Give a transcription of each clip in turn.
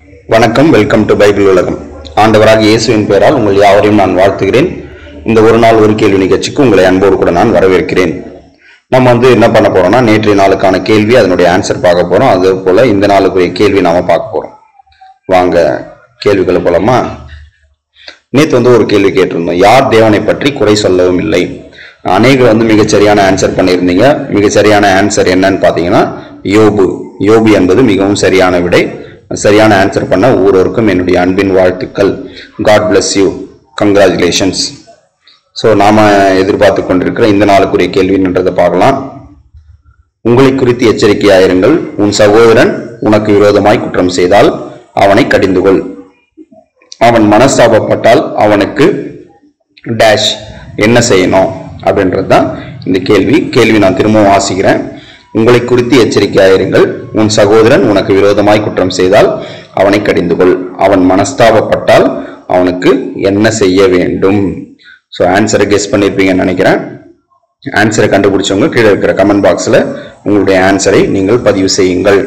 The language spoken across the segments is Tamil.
வணக்கம் வெல்கம் டு பைபிள் உலகம் ஆண்டவராக இயேசுவின் பெயரால் உங்கள் யாவரையும் நான் வாழ்த்துகிறேன் இந்த ஒரு நாள் ஒரு கேள்வி நிகழ்ச்சிக்கு உங்களை அன்போடு கூட நான் வரவேற்கிறேன் நம்ம வந்து என்ன பண்ண போறோம்னா நேற்றைய நாளுக்கான கேள்வி அதனுடைய ஆன்சர் பார்க்க போறோம் அதே போல இந்த நாளுக்குரிய கேள்வி நாம பார்க்க போறோம் வாங்க கேள்விகளை போலாமா நேற்று வந்து ஒரு கேள்வி கேட்டிருந்தோம் யார் தேவனை பற்றி குறை சொல்லவும் இல்லை அநேகர் வந்து மிகச்சரியான ஆன்சர் பண்ணியிருந்தீங்க மிகச்சரியான ஆன்சர் என்னன்னு பார்த்தீங்கன்னா யோபு யோபு என்பது மிகவும் சரியான விடை சரியான ஆன்சர் பண்ண ஒவ்வொருவருக்கும் என்னுடைய அன்பின் வாழ்த்துக்கள் God bless you congratulations so நாம எதிர்பார்த்து கொண்டிருக்கிற இந்த நாளுக்குரிய கேள்வின்றதை பார்க்கலாம் உங்களை குறித்து எச்சரிக்கையாயிருங்கள் உன் சகோதரன் உனக்கு விரோதமாய் குற்றம் செய்தால் அவனை கடிந்து கொள் அவன் மனஸ்தாபப்பட்டால் அவனுக்கு டேஷ் என்ன செய்யணும் அப்படின்றது தான் இந்த கேள்வி கேள்வி நான் திரும்பவும் வாசிக்கிறேன் உங்களை குறித்து எச்சரிக்கையாயிருங்கள் உன் சகோதரன் உனக்கு விரோதமாய் குற்றம் செய்தால் அவனை கடிந்து கொள் அவன் மனஸ்தாபப்பட்டால் அவனுக்கு என்ன செய்ய வேண்டும் ஸோ ஆன்சரை கெஸ் பண்ணியிருப்பீங்கன்னு நினைக்கிறேன் ஆன்சரை கண்டுபிடிச்சவங்க கீழே இருக்கிற கமெண்ட் பாக்ஸில் உங்களுடைய ஆன்சரை நீங்கள் பதிவு செய்யுங்கள்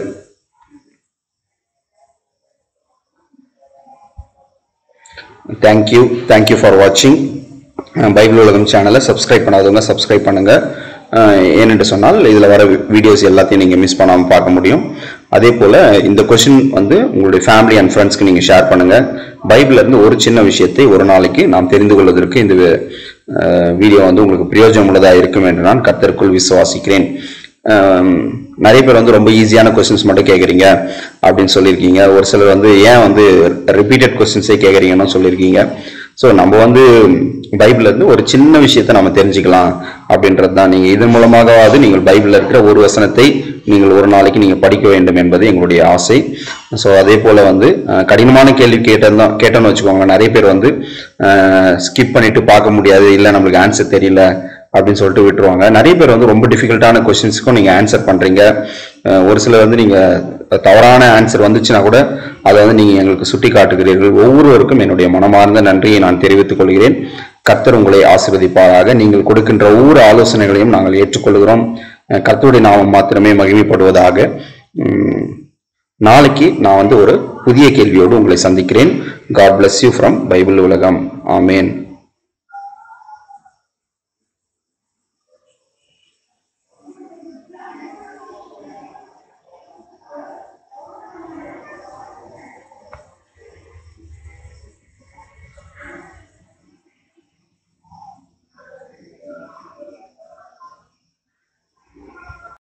தேங்க்யூ தேங்க்யூ ஃபார் வாட்சிங் பைபிள் உலகம் சேனலை சப்ஸ்கிரைப் பண்ணாதவங்க சப்ஸ்கிரைப் பண்ணுங்க அஹ் ஏனென்று சொன்னால் இதில் வர வீடியோஸ் எல்லாத்தையும் நீங்கள் மிஸ் பண்ணாமல் பார்க்க முடியும் அதே போல் இந்த கொஷின் வந்து உங்களுடைய ஃபேமிலி அண்ட் ஃப்ரெண்ட்ஸ்க்கு நீங்கள் ஷேர் பண்ணுங்க பைபிள்ல இருந்து ஒரு சின்ன விஷயத்தை ஒரு நாளைக்கு நாம் தெரிந்து கொள்வதற்கு இந்த வீடியோ வந்து உங்களுக்கு பிரயோஜனம் உள்ளதாக இருக்கும் என்று நான் கத்தருக்குள் விசுவாசிக்கிறேன் ஆம், நிறைய பேர் வந்து ரொம்ப ஈஸியான கொஸ்டின்ஸ் மட்டும் கேட்குறீங்க அப்படின்னு சொல்லியிருக்கீங்க ஒரு சிலர் வந்து ஏன் வந்து ரிப்பீட்டட் கொஸ்டின்ஸே கேட்குறீங்கன்னு சொல்லியிருக்கீங்க ஸோ நம்ம வந்து பைபிள்ல இருந்து ஒரு சின்ன விஷயத்தை நம்ம தெரிஞ்சுக்கலாம் அப்படின்றது தான் நீங்கள் இதன் மூலமாகவாவது நீங்கள் பைபிளில் இருக்கிற ஒரு வசனத்தை நீங்கள் ஒரு நாளைக்கு நீங்கள் படிக்க வேண்டும் என்பது எங்களுடைய ஆசை ஸோ அதே போல் வந்து அஹ், கடினமான கேள்வி கேட்டதான் கேட்டோன்னு வச்சுக்கோங்க நிறைய பேர் வந்து ஸ்கிப் பண்ணிட்டு பார்க்க முடியாது இல்லை நம்மளுக்கு ஆன்சர் தெரியல அப்படின்னு சொல்லிட்டு விட்டுருவாங்க நிறைய பேர் வந்து ரொம்ப டிஃபிகல்ட்டான கொஸ்டின்ஸ்க்கும் நீங்கள் ஆன்சர் பண்ணுறீங்க ஒரு சிலர் வந்து நீங்கள் தவறான ஆன்சர் வந்துச்சுன்னா கூட அதை வந்து நீங்கள் எங்களுக்கு சுட்டி காட்டுகிறீர்கள் ஒவ்வொருவருக்கும் என்னுடைய மனமார்ந்த நன்றியை நான் தெரிவித்துக் கொள்கிறேன் கர்த்தர் உங்களை ஆசீர்வதிப்பாராக நீங்கள் கொடுக்கின்ற ஒவ்வொரு ஆலோசனைகளையும் நாங்கள் ஏற்றுக்கொள்கிறோம் அஹ் கர்த்தருடைய நாமம் மாத்திரமே மகிமைப்படுவதாக உம், நாளைக்கு நான் வந்து ஒரு புதிய கேள்வியோடு உங்களை சந்திக்கிறேன் God bless you from Bible உலகம் ஆமேன்